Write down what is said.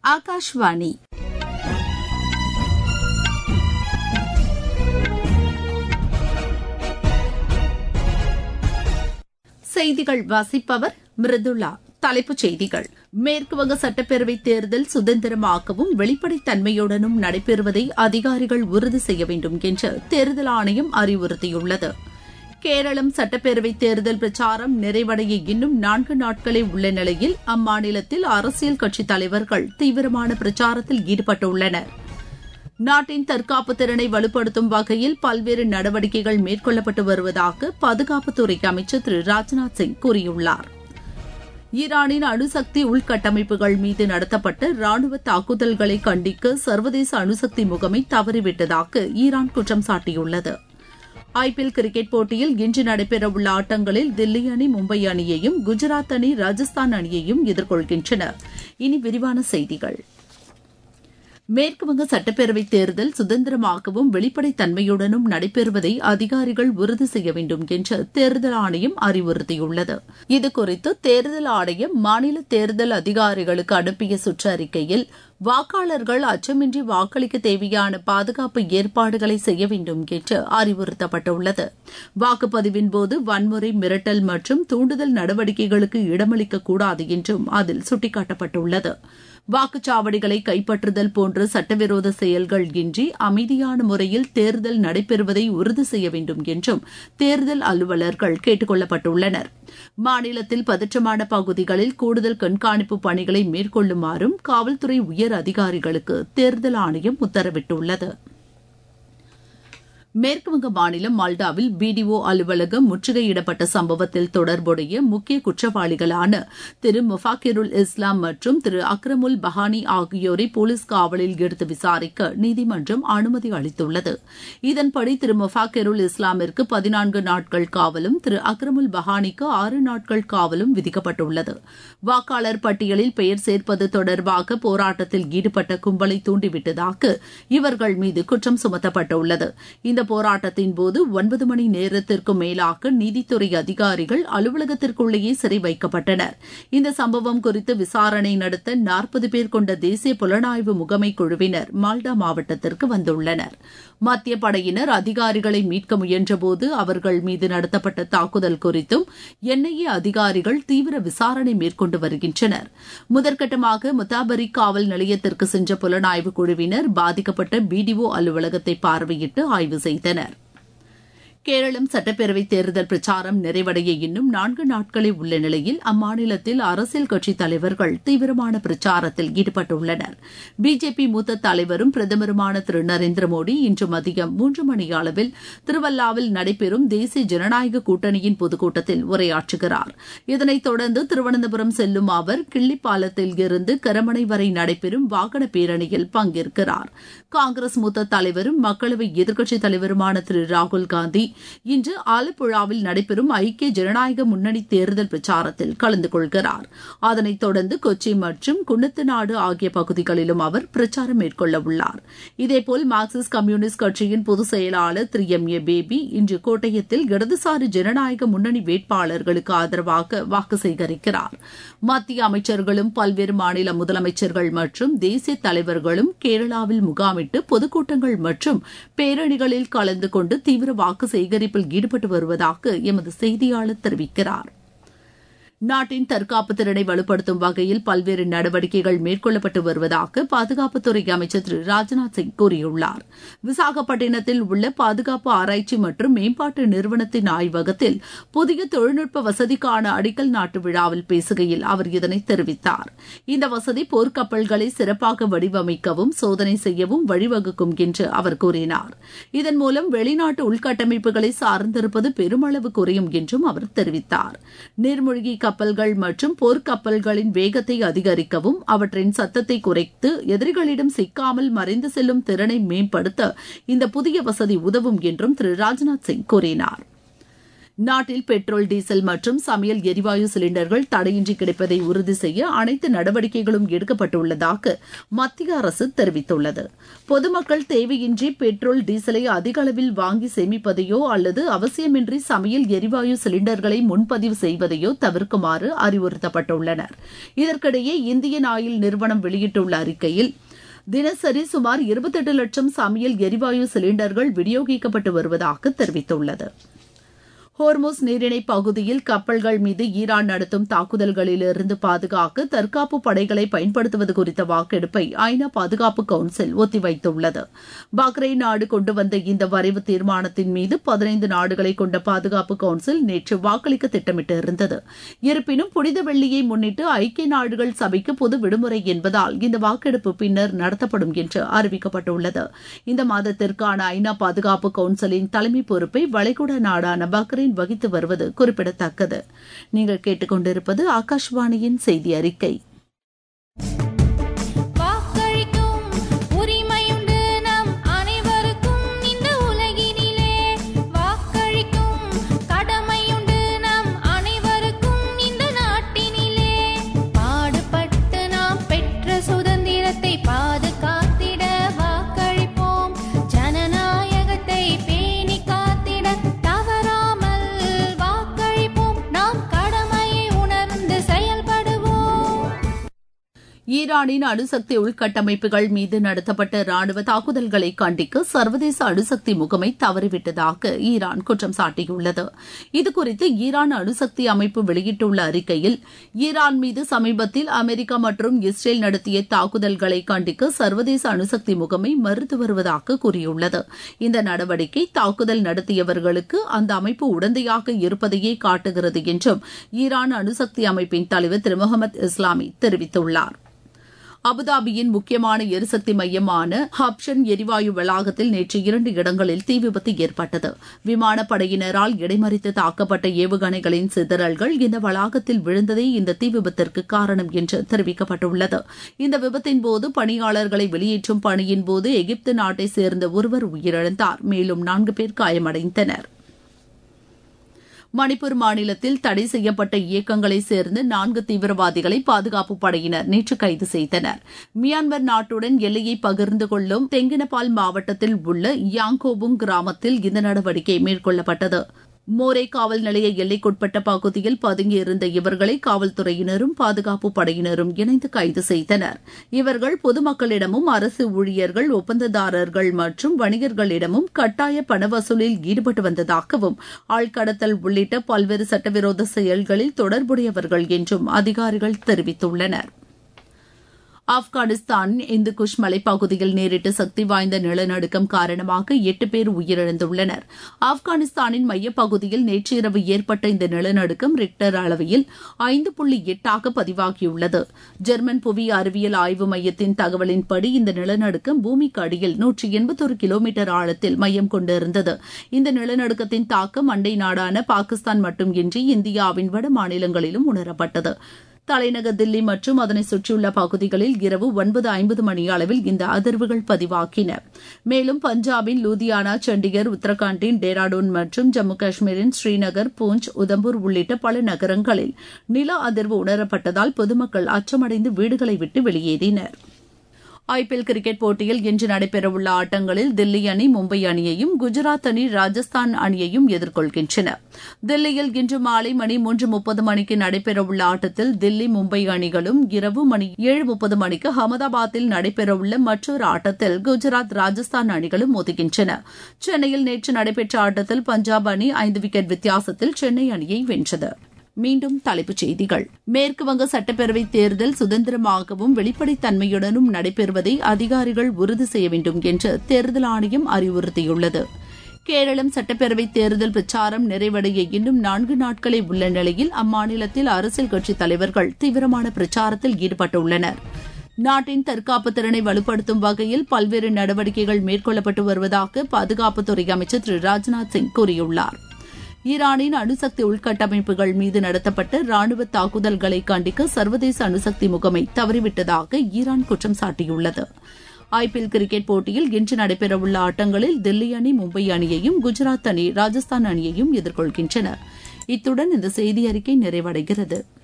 ஆகாஷ்வாணி செய்திகள் வாசிப்பவர் மிருதுளா தலைப்புச் செய்திகள் மேற்குவங்க சட்டப்பேரவை தேர்தல் சுதந்திரமாகவும் வெளிப்படைத்தன்மையுடனும் நடைபெறுவதை அதிகாரிகள் உறுதி செய்ய வேண்டும் என்று தேர்தல் ஆணையம் அறிவுறுத்தியுள்ளது கேரளம் சட்டப்பேரவை தேர்தல் பிரச்சாரம் நிறைவடைய இன்னும் நான்கு நாட்களே உள்ள நிலையில் அம்மாநிலத்தில் அரசியல் கட்சித் தலைவர்கள் தீவிரமான பிரச்சாரத்தில் ஈடுபட்டுள்ளனர் நாட்டின் தற்காப்பு திறனை வலுப்படுத்தும் வகையில் பல்வேறு நடவடிக்கைகள் மேற்கொள்ளப்பட்டு வருவதாக பாதுகாப்புத்துறை அமைச்சர் திரு ராஜ்நாத் சிங் கூறியுள்ளார் ஈரானின் அணுசக்தி உள்கட்டமைப்புகள் மீது நடத்தப்பட்ட ராணுவ தாக்குதல்களை கண்டிக்க சர்வதேச அணுசக்தி முகமை தவறிவிட்டதாக ஈரான் குற்றம் சாட்டியுள்ளது ஐபிஎல் கிரிக்கெட் போட்டியில் இன்று நடைபெறவுள்ள ஆட்டங்களில் தில்லி அணி மும்பை அணியையும் குஜராத் அணி ராஜஸ்தான் அணியையும் எதிர்கொள்கின்றன இனி விரிவான செய்திகள் மேற்குவங்க சட்டப்பேரவை தேர்தல் சுதந்திரமாகவும் வெளிப்படைத்தன்மையுடனும் நடைபெறுவதை அதிகாரிகள் உறுதி செய்ய வேண்டும் என்று தேர்தல் ஆணையம் அறிவுறுத்தியுள்ளது இதுகுறித்து தேர்தல் ஆணையம் மாநில தேர்தல் அதிகாரிகளுக்கு அனுப்பிய சுற்றறிக்கையில் வாக்காளர்கள் அச்சமின்றி வாக்களிக்க தேவையான பாதுகாப்பு ஏற்பாடுகளை செய்ய வேண்டும் என்று அறிவுறுத்தப்பட்டுள்ளது வாக்குப்பதிவின் போது வன்முறை மிரட்டல் மற்றும் தூண்டுதல் நடவடிக்கைகளுக்கு இடமளிக்க கூடாது என்றும் அதில் சுட்டிக்காட்டப்பட்டுள்ளது வாக்குச்சாவடிகளை கைப்பற்றுதல் போன்ற சட்டவிரோத செயல்கள் இன்றி அமைதியான முறையில் தேர்தல் நடைபெறுவதை உறுதி செய்ய வேண்டும் என்றும் தேர்தல் அலுவலர்கள் கேட்டுக் கொள்ளப்பட்டுள்ளனர் மாநிலத்தில் பதற்றமான பகுதிகளில் கூடுதல் கண்காணிப்பு பணிகளை மேற்கொள்ளுமாறும் காவல்துறை உயர் அதிகாரிகளுக்கு தேர்தல் ஆணையம் உத்தரவிட்டுள்ளது மேற்குவங்க மாநிலம் மால்டாவில் பிடிஓ அலுவலகம் முற்றுகையிடப்பட்ட சம்பவத்தில் தொடர்புடைய முக்கிய குற்றவாளிகளான திரு முஃபாக்கிருல் இஸ்லாம் மற்றும் திரு அக்ரமுல் பஹானி ஆகியோரை போலீஸ் காவலில் எடுத்து விசாரிக்க நீதிமன்றம் அனுமதி அளித்துள்ளது இதன்படி திரு முஃபாக்கிருல் இஸ்லாமிற்கு பதினான்கு நாட்கள் காவலும் திரு அக்ரமுல் பஹானிக்கு ஆறு நாட்கள் காவலும் விதிக்கப்பட்டுள்ளது வாக்காளர் பட்டியலில் பெயர் சேர்ப்பது தொடர்பாக போராட்டத்தில் ஈடுபட்ட கும்பலை தூண்டிவிட்டதாக இவர்கள் மீது குற்றம் சுமத்தப்பட்டுள்ளது இந்த போராட்டத்தின் போது ஒன்பது மணி நேரத்திற்கும் மேலாக நீதித்துறை அதிகாரிகள் அலுவலகத்திற்குள்ளேயே சிறை வைக்கப்பட்டனர் இந்த சம்பவம் குறித்து விசாரணை நடத்த நாற்பது பேர் கொண்ட தேசிய புலனாய்வு முகமை குழுவினர் மால்டா மாவட்டத்திற்கு வந்துள்ளனர் மத்திய படையினர் அதிகாரிகளை மீட்க முயன்றபோது அவர்கள் மீது நடத்தப்பட்ட தாக்குதல் குறித்தும் என்ஐஏ அதிகாரிகள் தீவிர விசாரணை மேற்கொண்டு வருகின்றனர் முதற்கட்டமாக முத்தாபரி காவல் நிலையத்திற்கு சென்ற புலனாய்வு குழுவினர் பாதிக்கப்பட்ட பிடிஓ அலுவலகத்தை பார்வையிட்டு ஆய்வு செய்தனர் கேரளம் சட்டப்பேரவை தேர்தல் பிரச்சாரம் நிறைவடைய இன்னும் நான்கு நாட்களே உள்ள நிலையில் அம்மாநிலத்தில் அரசியல் கட்சித் தலைவர்கள் தீவிரமான பிரச்சாரத்தில் ஈடுபட்டுள்ளனர் பிஜேபி மூத்த தலைவரும் பிரதமருமான திரு நரேந்திர மோடி இன்று மதியம் மூன்று மணி அளவில் திருவல்லாவில் நடைபெறும் தேசிய ஜனநாயக கூட்டணியின் பொதுக்கூட்டத்தில் உரையாற்றுகிறார் இதனைத் தொடர்ந்து திருவனந்தபுரம் செல்லும் அவர் கிள்ளிப்பாலத்தில் இருந்து கரமனை வரை நடைபெறும் வாகன பேரணியில் பங்கேற்கிறார் காங்கிரஸ் மூத்த தலைவரும் மக்களவை எதிர்க்கட்சித் தலைவருமான திரு ராகுல் காந்தி இன்று ஆலப்புழாவில் நடைபெறும் ஐக்கிய ஜனநாயக முன்னணி தேர்தல் பிரச்சாரத்தில் கலந்து கொள்கிறார் அதனைத் தொடர்ந்து கொச்சி மற்றும் குன்னத்தநாடு ஆகிய பகுதிகளிலும் அவர் பிரச்சாரம் மேற்கொள்ள உள்ளார் இதேபோல் மார்க்சிஸ்ட் கம்யூனிஸ்ட் கட்சியின் பொதுச் செயலாளர் திரு எம் ஏ பேபி இன்று கோட்டயத்தில் இடதுசாரி ஜனநாயக முன்னணி வேட்பாளர்களுக்கு ஆதரவாக வாக்கு சேகரிக்கிறார் மத்திய அமைச்சர்களும் பல்வேறு மாநில முதலமைச்சர்கள் மற்றும் தேசிய தலைவர்களும் கேரளாவில் முகாமிட்டு பொதுக்கூட்டங்கள் மற்றும் பேரணிகளில் கலந்து கொண்டு தீவிர வாக்கு சேகரிப்பில் ஈடுபட்டு வருவதாக எமது செய்தியாளர் தெரிவிக்கிறார் நாட்டின் தற்காப்பு திறனை வலுப்படுத்தும் வகையில் பல்வேறு நடவடிக்கைகள் மேற்கொள்ளப்பட்டு வருவதாக பாதுகாப்புத்துறை அமைச்சர் திரு ராஜ்நாத் சிங் கூறியுள்ளார் விசாகப்பட்டினத்தில் உள்ள பாதுகாப்பு ஆராய்ச்சி மற்றும் மேம்பாட்டு நிறுவனத்தின் ஆய்வகத்தில் புதிய தொழில்நுட்ப வசதிக்கான அடிக்கல் நாட்டு விழாவில் பேசுகையில் அவர் இதனை தெரிவித்தார் இந்த வசதி போர்க்கப்பல்களை சிறப்பாக வடிவமைக்கவும் சோதனை செய்யவும் வழிவகுக்கும் என்று அவர் கூறினார் இதன் மூலம் வெளிநாட்டு உள்கட்டமைப்புகளை சார்ந்திருப்பது பெருமளவு குறையும் என்றும் அவர் தெரிவித்தார் நீர்மூழ்கி கப்பல்கள் மற்றும் போர்க்கப்பல்களின் வேகத்தை அதிகரிக்கவும் அவற்றின் சத்தத்தை குறைத்து எதிரிகளிடம் சிக்காமல் மறைந்து செல்லும் திறனை மேம்படுத்த இந்த புதிய வசதி உதவும் என்றும் திரு ராஜ்நாத் சிங் கூறினார் நாட்டில் பெட்ரோல் டீசல் மற்றும் சமையல் எரிவாயு சிலிண்டர்கள் தடையின்றி கிடைப்பதை உறுதி செய்ய அனைத்து நடவடிக்கைகளும் எடுக்கப்பட்டுள்ளதாக மத்திய அரசு தெரிவித்துள்ளது பொதுமக்கள் தேவையின்றி பெட்ரோல் டீசலை அதிக அளவில் வாங்கி சேமிப்பதையோ அல்லது அவசியமின்றி சமையல் எரிவாயு சிலிண்டர்களை முன்பதிவு செய்வதையோ தவிர்க்குமாறு அறிவுறுத்தப்பட்டுள்ளனர் இதற்கிடையே இந்தியன் ஆயில் நிறுவனம் வெளியிட்டுள்ள அறிக்கையில் தினசரி சுமார் இருபத்தெட்டு லட்சம் சமையல் எரிவாயு சிலிண்டர்கள் விநியோகிக்கப்பட்டு வருவதாக தெரிவித்துள்ளது ஹோர்மோஸ் நீரிணை பகுதியில் கப்பல்கள் மீது ஈரான் நடத்தும் தாக்குதல்களிலிருந்து பாதுகாக்க தற்காப்பு படைகளை பயன்படுத்துவது குறித்த வாக்கெடுப்பை ஐநா பாதுகாப்பு கவுன்சில் ஒத்திவைத்துள்ளது பக்ரைன் நாடு கொண்டு வந்த இந்த வரைவு தீர்மானத்தின் மீது பதினைந்து நாடுகளை கொண்ட பாதுகாப்பு கவுன்சில் நேற்று வாக்களிக்க திட்டமிட்டிருந்தது இருப்பினும் புனித வெள்ளியை முன்னிட்டு ஐக்கிய நாடுகள் சபைக்கு பொது விடுமுறை என்பதால் இந்த வாக்கெடுப்பு பின்னர் நடத்தப்படும் என்று அறிவிக்கப்பட்டுள்ளது இந்த மாதத்திற்கான ஐநா பாதுகாப்பு கவுன்சிலின் தலைமை பொறுப்பை வளைகுடா நாடான பக்ரைன் வகித்து வருவது குறிப்பிடத்தக்கது நீங்கள் கேட்டுக்கொண்டிருப்பது ஆகாஷ்வாணியின் செய்தி அறிக்கை வாக்களிக்கும் உரிமையுண்டு நம் அனைவருக்கும் இந்த உலகினிலே வாக்களிக்கும் கடமையுண்டு நம் அனைவருக்கும் இந்த நாட்டினிலே பாடுபட்டு நாம் பெற்ற சுதந்திரத்தை பாதுகாத்திட வாக்களிப்போம் ஜனநாயகத்தை பேணி காத்திட தவறாமல் வாக்களிப்போம் நாம் கடமையை உணர்ந்து செயல்படுவோம் ஈரானின் அணுசக்தி உள்கட்டமைப்புகள் மீது நடத்தப்பட்ட ராணுவ தாக்குதல்களை கண்டிக்க சர்வதேச அணுசக்தி முகமை தவறிவிட்டதாக ஈரான் குற்றம் சாட்டியுள்ளது இதுகுறித்து ஈரான் அணுசக்தி அமைப்பு வெளியிட்டுள்ள அறிக்கையில் ஈரான் மீது சமீபத்தில் அமெரிக்கா மற்றும் இஸ்ரேல் நடத்திய தாக்குதல்களை கண்டிக்க சர்வதேச அணுசக்தி முகமை மறுத்து வருவதாக கூறியுள்ளது இந்த நடவடிக்கை தாக்குதல் நடத்தியவர்களுக்கு அந்த அமைப்பு உடந்தையாக இருப்பதையே காட்டுகிறது என்றும் ஈரான் அணுசக்தி அமைப்பின் தலைவர் திரு முகமது இஸ்லாமி தெரிவித்துள்ளார் அபுதாபியின் முக்கியமான எரிசக்தி மையமான ஹப்ஷன் எரிவாயு வளாகத்தில் நேற்று இரண்டு இடங்களில் தீ விபத்து ஏற்பட்டது விமானப்படையினரால் இடைமறித்து தாக்கப்பட்ட ஏவுகணைகளின் சிதறல்கள் இந்த வளாகத்தில் விழுந்ததே இந்த தீ விபத்திற்கு காரணம் என்று தெரிவிக்கப்பட்டுள்ளது இந்த விபத்தின் போது பணியாளர்களை வெளியேற்றும் பணியின் போது எகிப்து நாட்டை சேர்ந்த ஒருவர் உயிரிழந்தார் மேலும் நான்கு பேர் காயமடைந்தனர் மணிப்பூர் மாநிலத்தில் தடை செய்யப்பட்ட இயக்கங்களைச் சேர்ந்த நான்கு தீவிரவாதிகளை பாதுகாப்பு படையினர் நேற்று கைது செய்தனர் மியான்மர் நாட்டுடன் எல்லையை பகிர்ந்து கொள்ளும் தெங்கினபால் மாவட்டத்தில் உள்ள யாங்கோபுங் கிராமத்தில் இந்த நடவடிக்கை மேற்கொள்ளப்பட்டது மோரே காவல் நிலைய எல்லைக்குட்பட்ட பகுதியில் பதுங்கியிருந்த இவர்களை காவல்துறையினரும் பாதுகாப்பு படையினரும் இணைந்து கைது செய்தனர் இவர்கள் பொதுமக்களிடமும் அரசு ஊழியர்கள் ஒப்பந்ததாரர்கள் மற்றும் வணிகர்களிடமும் கட்டாய பண வசூலில் ஈடுபட்டு வந்ததாகவும் ஆள்கடத்தல் உள்ளிட்ட பல்வேறு சட்டவிரோத செயல்களில் தொடர்புடையவர்கள் என்றும் அதிகாரிகள் தெரிவித்துள்ளனர் ஆப்கானிஸ்தான் இந்து குஷ் மலைப்பகுதியில் நேரிட்ட சக்தி வாய்ந்த நிலநடுக்கம் காரணமாக எட்டு பேர் உயிரிழந்துள்ளனர் ஆப்கானிஸ்தானின் மையப்பகுதியில் நேற்று இரவு ஏற்பட்ட இந்த நிலநடுக்கம் ரிக்டர் அளவில் ஐந்து புள்ளி எட்டாக பதிவாகியுள்ளது ஜெர்மன் புவி அறிவியல் ஆய்வு மையத்தின் தகவலின்படி இந்த நிலநடுக்கம் பூமிக்கு அடியில் நூற்றி எண்பத்தொரு கிலோமீட்டர் ஆழத்தில் மையம் கொண்டிருந்தது இந்த நிலநடுக்கத்தின் தாக்கம் அண்டை நாடான பாகிஸ்தான் மட்டுமின்றி இந்தியாவின் வட மாநிலங்களிலும் உணரப்பட்டது தலைநகர் தில்லி மற்றும் அதனை சுற்றியுள்ள பகுதிகளில் இரவு ஒன்பது ஐம்பது மணி அளவில் இந்த அதிர்வுகள் பதிவாகின மேலும் பஞ்சாபின் லூதியானா சண்டிகர் உத்தரகாண்டின் டேராடூன் மற்றும் ஜம்மு காஷ்மீரின் ஸ்ரீநகர் பூஞ்ச் உதம்பூர் உள்ளிட்ட பல நகரங்களில் நில அதிர்வு உணரப்பட்டதால் பொதுமக்கள் அச்சமடைந்து வீடுகளை விட்டு வெளியேறினர் ஐபிஎல் கிரிக்கெட் போட்டியில் இன்று நடைபெறவுள்ள ஆட்டங்களில் தில்லி அணி மும்பை அணியையும் குஜராத் அணி ராஜஸ்தான் அணியையும் எதிர்கொள்கின்றன தில்லியில் இன்று மாலை மணி மூன்று முப்பது மணிக்கு நடைபெறவுள்ள ஆட்டத்தில் தில்லி மும்பை அணிகளும் இரவு மணி ஏழு முப்பது மணிக்கு அகமதாபாத்தில் நடைபெறவுள்ள மற்றொரு ஆட்டத்தில் குஜராத் ராஜஸ்தான் அணிகளும் மோதுகின்றன சென்னையில் நேற்று நடைபெற்ற ஆட்டத்தில் பஞ்சாப் அணி ஐந்து விக்கெட் வித்தியாசத்தில் சென்னை அணியை வென்றது மீண்டும் தலைப்புச் செய்திகள் மேற்குவங்க சட்டப்பேரவை தேர்தல் சுதந்திரமாகவும் வெளிப்படைத்தன்மையுடனும் நடைபெறுவதை அதிகாரிகள் உறுதி செய்ய வேண்டும் என்று தேர்தல் ஆணையம் அறிவுறுத்தியுள்ளது கேரளம் சட்டப்பேரவை தேர்தல் பிரச்சாரம் நிறைவடைய இன்னும் நான்கு நாட்களே உள்ள நிலையில் அம்மாநிலத்தில் அரசியல் கட்சித் தலைவர்கள் தீவிரமான பிரச்சாரத்தில் ஈடுபட்டுள்ளனர் நாட்டின் தற்காப்பு திறனை வலுப்படுத்தும் வகையில் பல்வேறு நடவடிக்கைகள் மேற்கொள்ளப்பட்டு வருவதாக பாதுகாப்புத்துறை அமைச்சர் திரு ராஜ்நாத் சிங் கூறியுள்ளார் ஈரானின் அணுசக்தி உள்கட்டமைப்புகள் மீது நடத்தப்பட்ட ராணுவ தாக்குதல்களை கண்டிக்க சர்வதேச அணுசக்தி முகமை தவறிவிட்டதாக ஈரான் குற்றம் சாட்டியுள்ளது ஐபிஎல் கிரிக்கெட் போட்டியில் இன்று நடைபெறவுள்ள ஆட்டங்களில் தில்லி அணி மும்பை அணியையும் குஜராத் அணி ராஜஸ்தான் அணியையும் எதிர்கொள்கின்றன இத்துடன் இந்த செய்தி அறிக்கை நிறைவடைகிறது